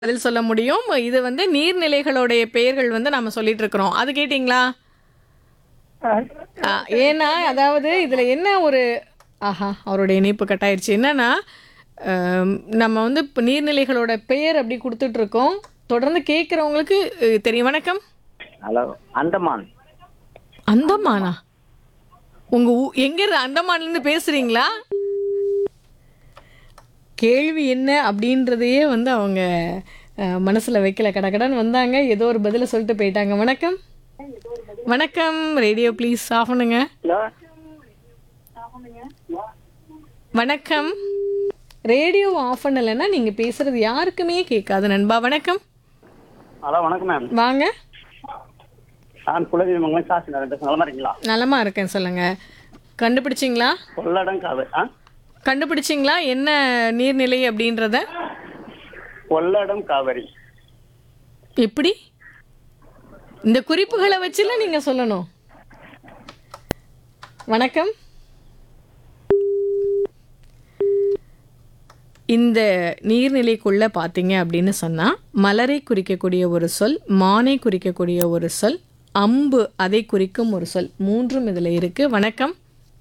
பதில் சொல்ல முடியும் இது வந்து நீர்நிலைகளுடைய பெயர்கள் வந்து நம்ம சொல்லிட்டு இருக்கிறோம் அது கேட்டிங்களா ஆ, ஏன்னா அதாவது இதுல என்ன ஒரு ஆஹா அவருடைய இணைப்பு கட்டாயிருச்சு என்னன்னா ஆம், நம்ம வந்து இப்போ நீர்நிலைகளோட பெயர் அப்படி கொடுத்துட்டு இருக்கோம் தொடர்ந்து கேட்குறவங்களுக்கு தெரியும் வணக்கம் ஹலோ அந்தமான் அந்தமானா உங்க ஊ- எங்க இருந்து அந்தமான்ல இருந்து பேசுறீங்களா கேள்வி என்ன அப்படின்றதையே வந்து அவங்க அஹ், மனசுல வைக்கல கடகடன்னு வந்தாங்க ஏதோ ஒரு பதில சொல்லிட்டு போயிட்டாங்க வணக்கம் வணக்கம் ரேடியோ ப்ளீஸ் ஆஃப் பண்ணுங்க ஹலோ வணக்கம் ரேடியோ ஆஃப் பண்ணலைன்னா நீங்க பேசுறது யாருக்குமே கேட்காது நண்பா வணக்கம் ஹலோ வணக்கம் மேம் வாங்க நான் குலதெய்வ மங்கலம் சாசி ரெண்டு நலமா இருக்கீங்களா நலமா இருக்கேன் சொல்லுங்க கண்டுபிடிச்சிங்களா கொள்ளடம் காவு ஆ கண்டுபிடிச்சிங்களா என்ன நீர்நிலை அப்படின்றத கொள்ளடம் காவிரி எப்படி இந்த குறிப்புகளை வச்சுல நீங்க சொல்லணும் வணக்கம் இந்த நீர்நிலைக்குள்ள பார்த்தீங்க அப்படின்னு சொன்னா மலரை குறிக்கக்கூடிய ஒரு சொல் மானை குறிக்கக்கூடிய ஒரு சொல் அம்பு அதை குறிக்கும் ஒரு சொல் மூன்றும் இதுல இருக்கு வணக்கம்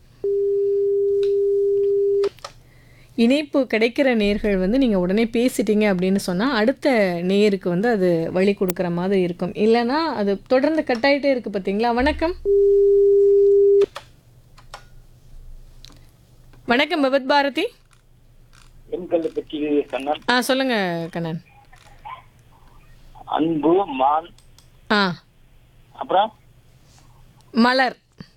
இணைப்பு கிடைக்கிற நேர்கள் வந்து நீங்கள் உடனே பேசிட்டீங்க அப்படின்னு சொன்னால் அடுத்த நேருக்கு வந்து அது வழி கொடுக்குற மாதிரி இருக்கும் இல்லைன்னா அது தொடர்ந்து கட் ஆயிட்டே இருக்கு பார்த்தீங்களா வணக்கம் வணக்கம் பகவத் பாரதி பெண்கள் பற்றி கண்ணன் ஆ சொல்லுங்க கண்ணன் அன்பு மான் ஆ அப்புறம் மலர்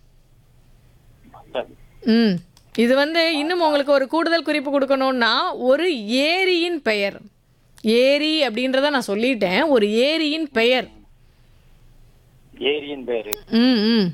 ம் இது வந்து இன்னும் உங்களுக்கு ஒரு கூடுதல் குறிப்பு கொடுக்கணும்னா ஒரு ஏரியின் பெயர் ஏரி அப்படின்றத நான் சொல்லிட்டேன் ஒரு ஏரியின் பெயர் ஏரியின் பேரு ம் ம்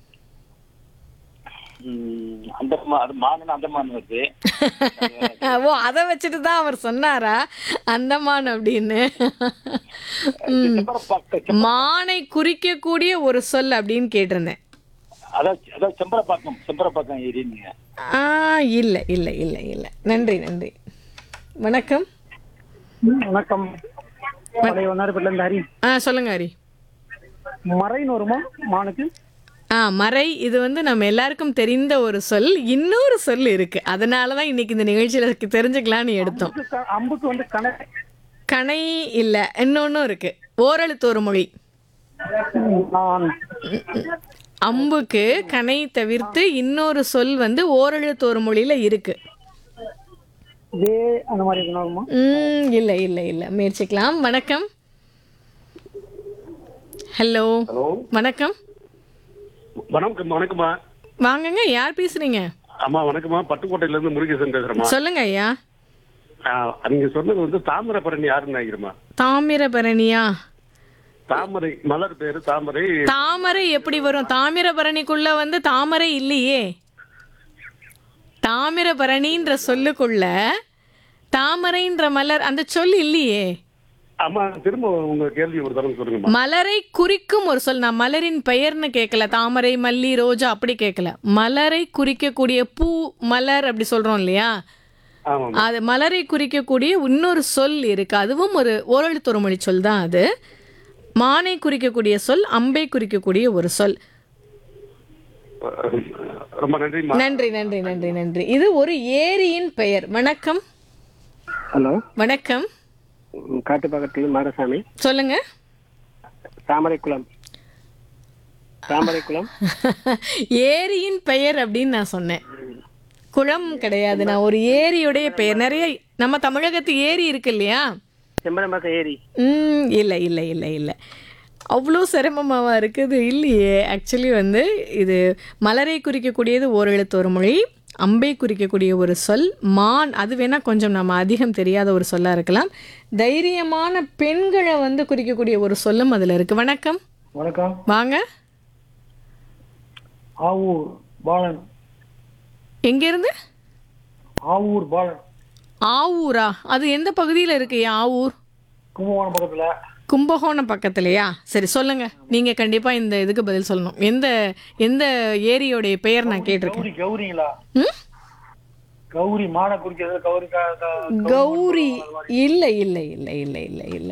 ம், அந்த அது மான் அந்தமான் வருது ஓ அதை வச்சுட்டு தான் அவர் சொன்னாரா அந்தமான் அப்படின்னு ம். செம்பரப்பாக்கம் மானை குறிக்கக்கூடிய ஒரு சொல் அப்படின்னு கேட்டிருந்தேன் அதான் அதான் செம்பரப்பாக்கம் செம்பரப்பாக்கம் ஏரின்னு ஆ இல்லை இல்லை இல்லை இல்லை நன்றி நன்றி வணக்கம் வணக்கம் பழைய ஒன்னாரிப்பட்டில இருந்து ஹரி ஆ சொல்லுங்க ஹரி மறைன்னு வருமா மானுக்கு ஆ மறை இது வந்து நம்ம எல்லாருக்கும் தெரிந்த ஒரு சொல் இன்னொரு சொல் இருக்கு அதனால தான் இன்னைக்கு இந்த நிகழ்ச்சியில தெரிஞ்சுக்கலாம்னு எடுத்தோம் அம்புக்கு க- அம்புக்கு வந்து கண கணை இல்லை இன்னொன்றும் இருக்கு ஓரெழுத்து ஒரு மொழி நான் அம்புக்கு கணை தவிர்த்து இன்னொரு சொல் வந்து ஓரெழுத்து ஒரு மொழியில இருக்கு இதே அந்த மாதிரி இருக்கணும் வருமா ம் இல்லை இல்லை இல்லை முயற்சிக்கலாம் வணக்கம் ஹலோ ஹலோ வணக்கம் வணக்கம் வணக்கம்மா வாங்கங்க யார் பேசுறீங்க அம்மா வணக்கம்மா பட்டுக்கோட்டையில இருந்து முருகேசன் பேசுறேம்மா சொல்லுங்க ஐயா ஆ, நீங்க சொன்னது வந்து தாமிரபரணி யாருன்னு நினைக்கிறேம்மா தாமிரபரணியா தாமரை மலர் பேரு தாமரை தாமரை எப்படி வரும் தாமிரபரணிக்குள்ள வந்து தாமரை இல்லையே தாமிரபரணின்ற சொல்லுக்குள்ள தாமரைன்ற மலர் அந்த சொல் இல்லையே அம்மா திரும்ப உங்க கேள்வி ஒரு தரம் சொல்லுங்கம்மா மலரை குறிக்கும் ஒரு சொல் நான் மலரின் பெயர்னு கேட்கல தாமரை மல்லி ரோஜா அப்படி கேட்கல மலரை குறிக்கக்கூடிய பூ மலர் அப்படி சொல்றோம் இல்லையா ஆமாம் அது மலரை குறிக்கக்கூடிய இன்னொரு சொல் இருக்கு அதுவும் ஒரு ஓரெழுத்தொரு மொழி சொல் தான் அது மானை குறிக்கக்கூடிய சொல் அம்பை குறிக்கக்கூடிய ஒரு சொல் ரொம்ப நன்றிம்மா நன்றி நன்றி நன்றி நன்றி இது ஒரு ஏரியின் பெயர் வணக்கம் ஹலோ வணக்கம் காட்டுப்பாக்கத்தில் மாடசாமி சொல்லுங்க தாமரைக்குளம் தாமரைக்குளம் ஏரியின் பெயர் அப்படின்னு நான் சொன்னேன் குளம் கிடையாது நான் ஒரு ஏரியுடைய பெயர் நிறைய நம்ம தமிழகத்து ஏரி இருக்கு இல்லையா செம்பரம்பாக்கம் ஏரி ம் இல்லை இல்லை இல்லை இல்லை அவ்வளோ சிரமமாவா இருக்குது இல்லையே ஆக்சுவலி வந்து இது மலரை குறிக்கக்கூடியது ஓரெழுத்து ஒரு மொழி அம்பை குறிக்கக்கூடிய ஒரு சொல் மான் அது வேணால் கொஞ்சம் நம்ம அதிகம் தெரியாத ஒரு சொல்லாக இருக்கலாம் தைரியமான பெண்களை வந்து குறிக்கக்கூடிய ஒரு சொல்லும் அதில் இருக்குது வணக்கம் வணக்கம் வாங்க ஆவூர் பாலன் எங்கேருந்து ஆவூர் பாலன் ஆவூரா அது எந்த பகுதியில் இருக்கு ஆவூர் கும்பகோணம் பக்கத்துல கும்பகோணம் பக்கத்துலையா சரி சொல்லுங்க நீங்க கண்டிப்பா இந்த இதுக்கு பதில் சொல்லணும் எந்த எந்த ஏரியோடைய பெயர் நான் கேட்டிருக்கேன் கௌரி கௌரிங்களா ம்? கௌரி மானை குறிக்கிறது கௌரி க- க- கௌரி இல்லை இல்லை இல்லை இல்லை இல்லை இல்லை